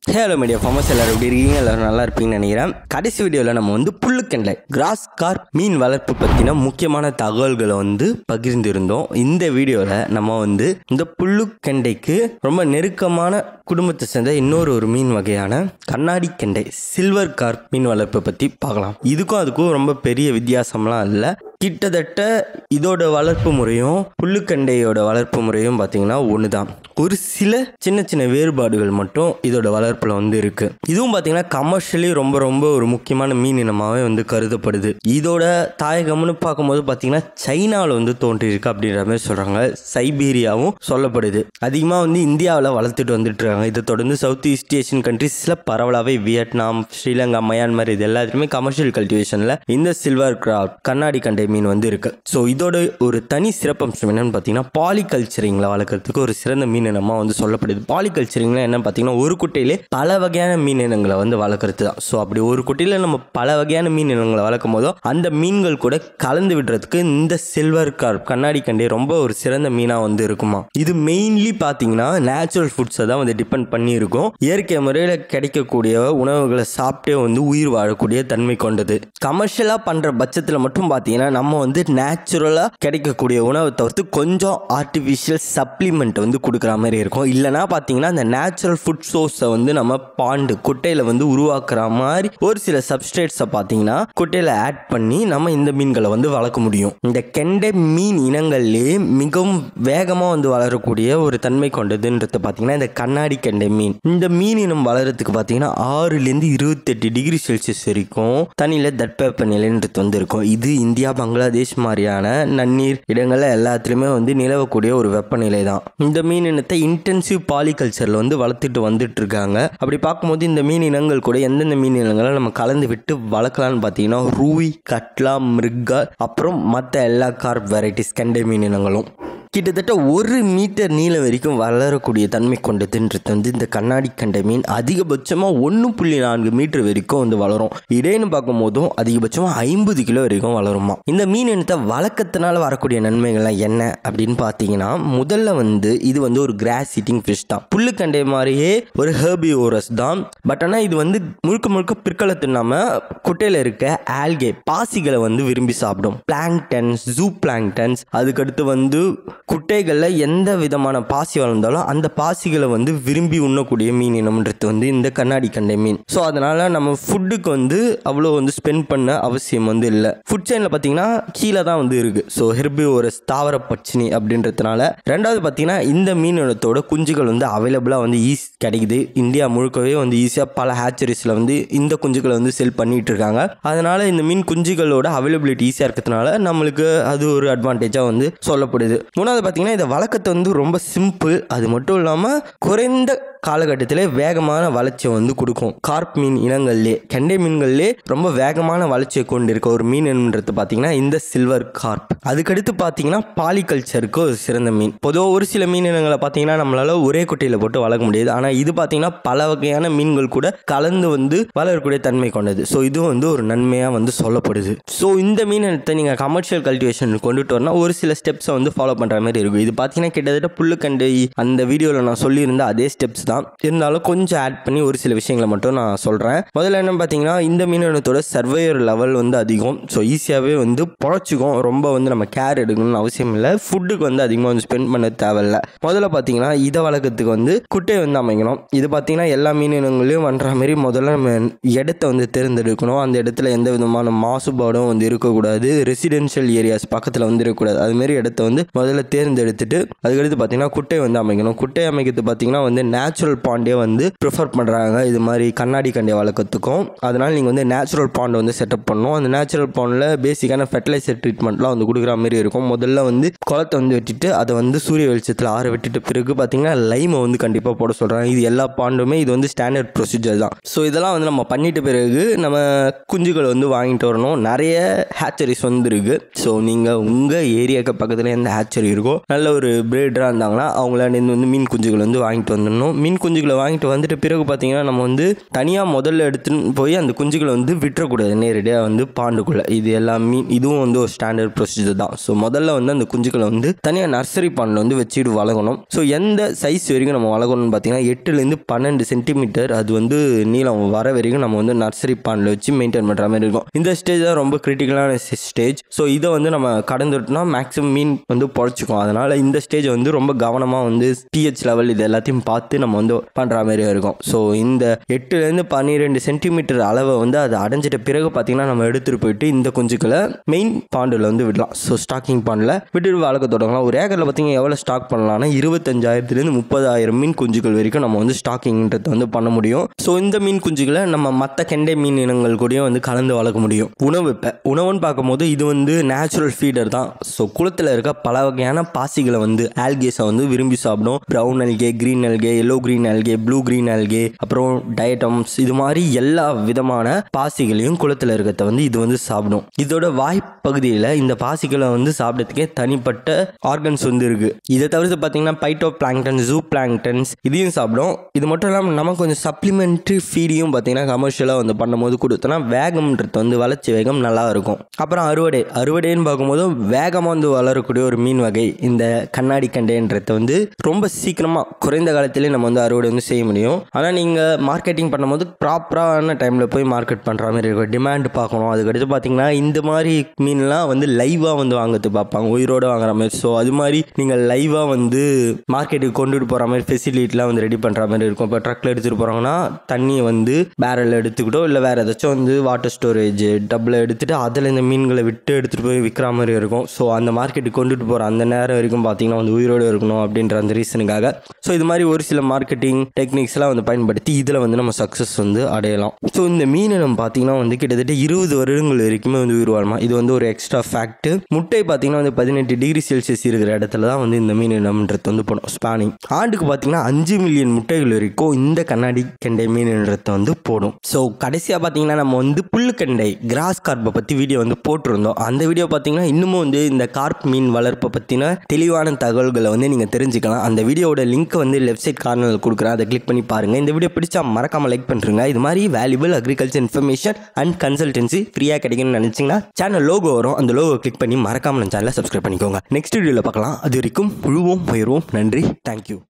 hello media ஃபார்மஸ் எல்லாரும் எப்படி இருக்கீங்க எல்லாரும் நல்லா இருப்பீங்கன்னு நினைக்கிறேன் கடைசி வீடியோவில் நம்ம வந்து புல்லுக்கெண்டை கிராஸ் கார் மீன் வளர்ப்பு பற்றின முக்கியமான தகவல்களை வந்து பகிர்ந்திருந்தோம் இந்த வீடியோவில் நம்ம வந்து இந்த புல்லுக்கெண்டைக்கு ரொம்ப நெருக்கமான குடும்பத்தை சேர்ந்த இன்னொரு ஒரு மீன் வகையான கண்ணாடி கெண்டை சில்வர் கார்ப் மீன் வளர்ப்பை பற்றி பார்க்கலாம் இதுக்கும் அதுக்கும் ரொம்ப பெரிய வித்தியாசம்லாம் இல்லை கிட்டத்தட்ட இதோட வளர்ப்பு முறையும் புல்லுக்கண்டையோட வளர்ப்பு முறையும் பார்த்தீங்கன்னா ஒன்று தான் ஒரு சில சின்ன சின்ன வேறுபாடுகள் மட்டும் இதோட வளர்ப்பில் வந்து இருக்குது இதுவும் பார்த்தீங்கன்னா கமர்ஷியலி ரொம்ப ரொம்ப ஒரு முக்கியமான மீன் இனமாகவே வந்து கருதப்படுது இதோட தாயகம்னு பார்க்கும்போது பார்த்தீங்கன்னா சைனாவில் வந்து தோன்றியிருக்கு அப்படின்ற மாதிரி சொல்கிறாங்க சைபீரியாவும் சொல்லப்படுது அதிகமாக வந்து இந்தியாவில் வளர்த்துட்டு வந்துட்டு இருக்காங்க இதை தொடர்ந்து சவுத் ஈஸ்ட் ஏஷியன் கண்ட்ரீஸில் பரவலாகவே வியட்நாம் ஸ்ரீலங்கா மயான்மர் இது எல்லாத்துலேயுமே கமர்ஷியல் கல்டிவேஷனில் இந்த சில்வர் கிராப் கண்ணாடி கண்டை மீன் வந்து இருக்கு ஸோ இதோட ஒரு தனி சிறப்பம்சம் என்னன்னு பார்த்தீங்கன்னா பாலிகல்ச்சரிங்கில் வளர்க்குறதுக்கு ஒரு சிறந்த மீன் இனமாக வந்து சொல்லப்படுது பாலிகல்ச்சரிங்கில் என்ன பார்த்தீங்கன்னா ஒரு குட்டையிலே பல வகையான மீன் இனங்களை வந்து வளர்க்குறது தான் ஸோ அப்படி ஒரு குட்டையில் நம்ம பல வகையான மீன் இனங்களை வளர்க்கும் போதோ அந்த மீன்கள் கூட கலந்து விடுறதுக்கு இந்த சில்வர் கார்ப் கண்ணாடி கண்டே ரொம்ப ஒரு சிறந்த மீனாக வந்து இருக்குமா இது மெயின்லி பார்த்தீங்கன்னா நேச்சுரல் ஃபுட்ஸை தான் வந்து டிபெண்ட் பண்ணி இருக்கும் இயற்கை முறையில் கிடைக்கக்கூடிய உணவுகளை சாப்பிட்டே வந்து உயிர் வாழக்கூடிய தன்மை கொண்டது கமர்ஷியலாக பண்ணுற பட்சத்தில் மட்டும் பார்த்தீங்கன்னா நம்ம வந்து நேச்சுரலாக கிடைக்கக்கூடிய உணவை தவிர்த்து கொஞ்சம் ஆர்டிஃபிஷியல் சப்ளிமெண்ட் வந்து கொடுக்குற மாதிரி இருக்கும் இல்லைனா பார்த்தீங்கன்னா அந்த நேச்சுரல் ஃபுட் சோர்ஸை வந்து நம்ம பாண்டு குட்டையில் வந்து உருவாக்குற மாதிரி ஒரு சில சப்ஸ்ட்ரேட்ஸை பார்த்தீங்கன்னா குட்டையில் ஆட் பண்ணி நம்ம இந்த மீன்களை வந்து வளர்க்க முடியும் இந்த கெண்டை மீன் இனங்கள்லேயே மிகவும் வேகமாக வந்து வளரக்கூடிய ஒரு தன்மை கொண்டதுன்றது பார்த்தீங்கன்னா இந்த கண்ணாடி கெண்டை மீன் இந்த மீன் இனம் வளர்கிறதுக்கு பார்த்தீங்கன்னா ஆறுலேருந்து இருபத்தெட்டு டிகிரி செல்சியஸ் வரைக்கும் தண்ணியில் தட்பவெப்ப நிலைன்றது வந்து இருக்கும் இது இந்தியா பங்களாதேஷ் மாதிரியான நன்னீர் இடங்கள்ல எல்லாத்துலேயுமே வந்து நிலவக்கூடிய ஒரு வெப்பநிலை தான் இந்த மீன் இனத்தை இன்டென்சிவ் பாலிகல்ச்சரில் வந்து வளர்த்துட்டு வந்துட்டு இருக்காங்க அப்படி பார்க்கும்போது இந்த மீன் இனங்கள் கூட எந்தெந்த மீன் இனங்களை நம்ம கலந்து விட்டு வளர்க்கலாம்னு பார்த்தீங்கன்னா ரூய் கட்லா மிருகா அப்புறம் மற்ற எல்லா கார்ப் வெரைட்டிஸ் கெண்டை மீன் இனங்களும் கிட்டத்தட்ட ஒரு மீட்டர் நீளம் வரைக்கும் வளரக்கூடிய தன்மை கொண்டதுன்றது வந்து இந்த கண்ணாடி கண்டை மீன் அதிகபட்சமாக ஒன்று புள்ளி நான்கு மீட்டர் வரைக்கும் வந்து வளரும் இடைன்னு பார்க்கும் போதும் அதிகபட்சமாக ஐம்பது கிலோ வரைக்கும் வளருமா இந்த மீன் இனத்தை வளர்க்கறதுனால வரக்கூடிய நன்மைகள்லாம் என்ன அப்படின்னு பார்த்தீங்கன்னா முதல்ல வந்து இது வந்து ஒரு கிராஸ் ஈட்டிங் ஃபிஷ் தான் புல்லுக்கண்டை மாதிரியே ஒரு ஹெர்பி ஓரஸ் தான் பட் ஆனால் இது வந்து முழுக்க முழுக்க பிற்காலத்து நம்ம குட்டையில் இருக்க ஆல்கே பாசிகளை வந்து விரும்பி சாப்பிடும் பிளாங்டன்ஸ் ஜூ பிளாங்டன்ஸ் அதுக்கடுத்து வந்து குட்டைகளில் எந்த விதமான பாசி வளர்ந்தாலும் அந்த பாசிகளை வந்து விரும்பி உண்ணக்கூடிய மீன் இனம்ன்றது வந்து இந்த கண்ணாடி கண்டை மீன் ஸோ அதனால் நம்ம ஃபுட்டுக்கு வந்து அவ்வளோ வந்து ஸ்பெண்ட் பண்ண அவசியம் வந்து இல்லை ஃபுட் செயினில் பார்த்தீங்கன்னா கீழே தான் வந்து இருக்குது ஸோ ஹெர்பி ஒரு தாவர பச்சினி அப்படின்றதுனால ரெண்டாவது பார்த்தீங்கன்னா இந்த மீன் இனத்தோட குஞ்சுகள் வந்து அவைலபிளாக வந்து ஈஸ் கிடைக்குது இந்தியா முழுக்கவே வந்து ஈஸியாக பல ஹேச்சரிஸில் வந்து இந்த குஞ்சுகளை வந்து செல் பண்ணிட்டு இருக்காங்க அதனால் இந்த மீன் குஞ்சுகளோட அவைலபிலிட்டி ஈஸியாக இருக்கிறதுனால நம்மளுக்கு அது ஒரு அட்வான்டேஜாக வந்து சொல்லப்படுது மூணாவது பார்த்தீங்கன்னா இந்த வழக்கத்தை வந்து ரொம்ப சிம்பிள் அது மட்டும் இல்லாமல் குறைந்த காலகட்டத்தில் வேகமான வளர்ச்சியை வந்து கொடுக்கும் கார்ப் மீன் இனங்கள்லே கெண்டை மீன்கள்லே ரொம்ப வேகமான வளர்ச்சியை கொண்டு இருக்க ஒரு மீன் என்னன்றது பார்த்தீங்கன்னா இந்த சில்வர் கார்ப் அதுக்கடுத்து பார்த்தீங்கன்னா பாலிகல்ச்சருக்கு ஒரு சிறந்த மீன் பொதுவாக ஒரு சில மீன் இனங்களை பார்த்தீங்கன்னா நம்மளால ஒரே குட்டையில் போட்டு வளர்க்க முடியாது ஆனால் இது பார்த்தீங்கன்னா பல வகையான மீன்கள் கூட கலந்து வந்து வளரக்கூடிய தன்மை கொண்டது ஸோ இதுவும் வந்து ஒரு நன்மையாக வந்து சொல்லப்படுது ஸோ இந்த மீன் இனத்தை நீங்கள் கமர்ஷியல் கல்டிவேஷன் கொண்டுட்டு வரணும் ஒரு சில ஸ்டெப்ஸை வந்து ஃபாலோ பண்ணுற மாதிரி இருக்கும் இது பார்த்தீங்கன்னா கிட்டத்தட்ட புல்லுக்கண்டை அந்த வீடியோவில் நான் சொல்லியிருந்த அதே ஸ்டெப்ஸ் தான் இருந்தாலும் கொஞ்சம் ஆட் பண்ணி ஒரு சில விஷயங்களை மட்டும் நான் சொல்கிறேன் முதல்ல என்ன பார்த்தீங்கன்னா இந்த மீனினத்தோட சர்வையர் லெவல் வந்து அதிகம் ஸோ ஈஸியாகவே வந்து பொழைச்சிக்கும் ரொம்ப வந்து நம்ம கேர் எடுக்கணும்னு அவசியம் இல்லை ஃபுட்டுக்கு வந்து அதிகமாக வந்து ஸ்பெண்ட் பண்ண தேவையில்ல முதல்ல பார்த்தீங்கன்னா இதை வளர்க்கறதுக்கு வந்து குட்டையை வந்து அமைக்கணும் இது பார்த்தீங்கன்னா எல்லா மீனினங்களையும் பண்ணுற மாதிரி முதல்ல நம்ம இடத்த வந்து தேர்ந்தெடுக்கணும் அந்த இடத்துல எந்த விதமான மாசுபாடும் வந்து இருக்கக்கூடாது ரெசிடென்ஷியல் ஏரியாஸ் பக்கத்தில் வந்து இருக்கக்கூடாது அதுமாரி இடத்த வந்து முதல்ல தேர்ந்தெடுத்துட்டு அதுக்கடுத்து பார்த்தீங்கன்னா குட்டை வந்து அமைக்கணும் குட்டை அமைக்கிறது பார்த்தீங்கன்னா வந்து நேச்சுரல் பாண்டே வந்து ப்ரிஃபர் பண்ணுறாங்க இது மாதிரி கண்ணாடி கண்டை வளர்க்கறதுக்கும் அதனால் நீங்கள் வந்து நேச்சுரல் பாண்ட் வந்து செட்டப் பண்ணணும் அந்த நேச்சுரல் பாண்டில் பேசிக்கான ஃபெர்டிலைசர் ட்ரீட்மெண்ட்லாம் வந்து கொடுக்குற மாதிரி இருக்கும் முதல்ல வந்து குளத்தை வந்து வெட்டிட்டு அதை வந்து சூரிய வெளிச்சத்தில் ஆற விட்டுட்டு பிறகு பார்த்தீங்கன்னா லைமை வந்து கண்டிப்பாக போட சொல்கிறாங்க இது எல்லா பாண்டுமே இது வந்து ஸ்டாண்டர்ட் ப்ரொசீஜர் தான் ஸோ இதெல்லாம் வந்து நம்ம பண்ணிட்ட பிறகு நம்ம குஞ்சுகளை வந்து வாங்கிட்டு வரணும் நிறைய ஹேச்சரிஸ் வந்து இருக்குது ஸோ நீங்கள் உங்கள் ஏரியாவுக்கு பக்கத்தில் எந்த ஹேச்சரி இருக்கோ வச்சுருக்கோம் நல்ல ஒரு பிரீடராக இருந்தாங்கன்னா அவங்கள இந்த வந்து மீன் குஞ்சுகள் வந்து வாங்கிட்டு வந்துடணும் மீன் குஞ்சுகளை வாங்கிட்டு வந்துட்டு பிறகு பார்த்தீங்கன்னா நம்ம வந்து தனியாக முதல்ல எடுத்துன்னு போய் அந்த குஞ்சுகளை வந்து விட்டுறக்கூடாது நேரடியாக வந்து பாண்டுக்குள்ளே இது எல்லாம் மீன் இதுவும் வந்து ஒரு ஸ்டாண்டர்ட் ப்ரொசீஜர் தான் ஸோ முதல்ல வந்து அந்த குஞ்சுகளை வந்து தனியாக நர்சரி பாண்டில் வந்து வச்சுட்டு வளர்க்கணும் ஸோ எந்த சைஸ் வரைக்கும் நம்ம வளர்க்கணும்னு பார்த்தீங்கன்னா எட்டுலேருந்து பன்னெண்டு சென்டிமீட்டர் அது வந்து நீளம் வர வரைக்கும் நம்ம வந்து நர்சரி பாண்டில் வச்சு மெயின்டைன் பண்ணுற மாதிரி இருக்கும் இந்த ஸ்டேஜ் தான் ரொம்ப கிரிட்டிக்கலான ஸ்டேஜ் ஸோ இதை வந்து நம்ம கடந்துட்டோம்னா மேக்ஸிமம் மீன் வந்து பொழைச்சிக்கும் அதனால் இந்த ஸ்டேஜ் வந்து ரொம்ப கவனமாக வந்து பிஹெச் லெவல் இது எல்லாத்தையும் பார்த்து நம்ம வந்து பண்ணுற மாதிரி இருக்கும் ஸோ இந்த எட்டுலேருந்து பன்னிரெண்டு சென்டிமீட்டர் அளவை வந்து அதை அடைஞ்சிட்ட பிறகு பார்த்தீங்கன்னா நம்ம எடுத்துகிட்டு போயிட்டு இந்த குஞ்சுக்களை மெயின் பாண்டில் வந்து விடலாம் ஸோ ஸ்டாக்கிங் பாண்டில் விட்டுட்டு வளர்க்க தொடங்கலாம் ஒரு ஏக்கரில் பார்த்தீங்கன்னா எவ்வளோ ஸ்டாக் பண்ணலாம்னா இருபத்தஞ்சாயிரத்துலேருந்து முப்பதாயிரம் மீன் குஞ்சுகள் வரைக்கும் நம்ம வந்து ஸ்டாக்கிங்ன்றதை வந்து பண்ண முடியும் ஸோ இந்த மீன் குஞ்சுகளை நம்ம மற்ற கெண்டை மீன் இனங்கள் கூடயும் வந்து கலந்து வளர்க்க முடியும் உணவு இப்போ உணவுன்னு பார்க்கும்போது இது வந்து நேச்சுரல் ஃபீடர் தான் ஸோ குளத்தில் இருக்க பல வகையான பாசிகளை வந்து ஆல்கேஸை வந்து விரும்பி சாப்பிடும் brown algae green algae yellow green algae blue green algae அப்புறம் டயட்டம்ஸ் இது மாதிரி எல்லா விதமான பாசிகளையும் குளத்தில் இருக்கிறத வந்து இது வந்து சாப்பிடும் இதோட வாய்ப்பகுதியில் இந்த பாசிகளை வந்து சாப்பிட்றதுக்கே தனிப்பட்ட ஆர்கன்ஸ் வந்து இருக்கு இதை தவிர்த்து பார்த்தீங்கன்னா பைட்டோ பிளாங்டன் ஜூ பிளாங்டன்ஸ் இதையும் சாப்பிடும் இது மட்டும் இல்லாமல் நமக்கு கொஞ்சம் சப்ளிமெண்ட்ரி ஃபீடையும் பார்த்தீங்கன்னா கமர்ஷியலாக வந்து பண்ணும்போது கொடுத்தோன்னா வேகம்ன்றது வந்து வளர்ச்சி வேகம் நல்லா இருக்கும் அப்புறம் அறுவடை அறுவடைன்னு பார்க்கும்போது வேகமாக வந்து வளரக்கூடிய ஒரு மீன் வகை இந்த கண்ணாடி கண்டைன்றத வந்து ரொம்ப சீக்கிரமாக குறைந்த காலத்திலே நம்ம வந்து அறுவடை வந்து செய்ய முடியும் ஆனால் நீங்கள் மார்க்கெட்டிங் பண்ணும்போது ப்ராப்பரான டைமில் போய் மார்க்கெட் பண்ணுற மாதிரி இருக்கும் டிமாண்ட் பார்க்கணும் அதுக்கடுத்து பார்த்தீங்கன்னா இந்த மாதிரி மீன்லாம் வந்து லைவாக வந்து வாங்கிறது பார்ப்பாங்க உயிரோடு வாங்குற மாதிரி ஸோ அது மாதிரி நீங்கள் லைவாக வந்து மார்க்கெட்டுக்கு கொண்டுட்டு போகிற மாதிரி ஃபெசிலிட்டிலாம் வந்து ரெடி பண்ணுற மாதிரி இருக்கும் இப்போ ட்ரக்கில் எடுத்துகிட்டு போகிறாங்கன்னா தண்ணியை வந்து பேரலில் எடுத்துக்கிட்டோ இல்லை வேறு ஏதாச்சும் வந்து வாட்டர் ஸ்டோரேஜ் டப்பில் எடுத்துகிட்டு அதில் இந்த மீன்களை விட்டு எடுத்துகிட்டு போய் விற்கிற மாதிரி இருக்கும் ஸோ அந்த மார்க்கெட்டுக்கு கொண்டுட்டு போகிற அந்த நேரம் வரைக்கும் பார்த்தீங்கன்னா வந்து உயிரோடு இருக்கணும் அப்படின்ற அந்த ரீசனுக்காக ஸோ இது மாதிரி ஒரு சில மார்க்கெட்டிங் டெக்னிக்ஸ்லாம் வந்து பயன்படுத்தி இதில் வந்து நம்ம சக்ஸஸ் வந்து அடையலாம் ஸோ இந்த மீனை நம்ம பார்த்தீங்கன்னா வந்து கிட்டத்தட்ட இருபது வருடங்கள் வரைக்குமே வந்து உயிர் வாழலாம் இது வந்து ஒரு எக்ஸ்ட்ரா ஃபேக்ட் முட்டை பார்த்தீங்கன்னா வந்து பதினெட்டு டிகிரி செல்சியஸ் இருக்கிற இடத்துல தான் வந்து இந்த மீன் நம்மன்றது வந்து போடும் ஸ்பானிங் ஆண்டுக்கு பார்த்தீங்கன்னா அஞ்சு மில்லியன் முட்டைகள் வரைக்கும் இந்த கண்ணாடி கெண்டை மீன்ன்றத வந்து போடும் ஸோ கடைசியாக பார்த்தீங்கன்னா நம்ம வந்து புல்லுக்கெண்டை கிராஸ் கார்ப்பை பற்றி வீடியோ வந்து போட்டிருந்தோம் அந்த வீடியோ பார்த்தீங்கன்னா இன்னமும் வந்து இந்த கார்ப் மீன் வளர்ப்பை பற்றின தெளிவான தகவல்களை வந்து நீங்கள் தெரிஞ்சுக்கலாம் அந்த வீடியோவோட லிங்க் வந்து லெஃப்ட் சைட் கார்னரில் கொடுக்குறேன் அதை கிளிக் பண்ணி பாருங்கள் இந்த வீடியோ பிடிச்சா மறக்காமல் லைக் பண்ணுறேங்க இது மாதிரி valuable agriculture information and consultancy ஃப்ரீயாக கிடைக்கும்னு நினச்சிங்கன்னா சேனல் லோகோ வரும் அந்த லோகோ கிளிக் பண்ணி மறக்காமல் நம்ம சேனலை சப்ஸ்கிரைப் பண்ணிக்கோங்க நெக்ஸ்ட் வீடியோவில் பார்க்கலாம் அது வரைக்கும் முழுவோம் உயர்வோம் நன்றி தேங்க்யூ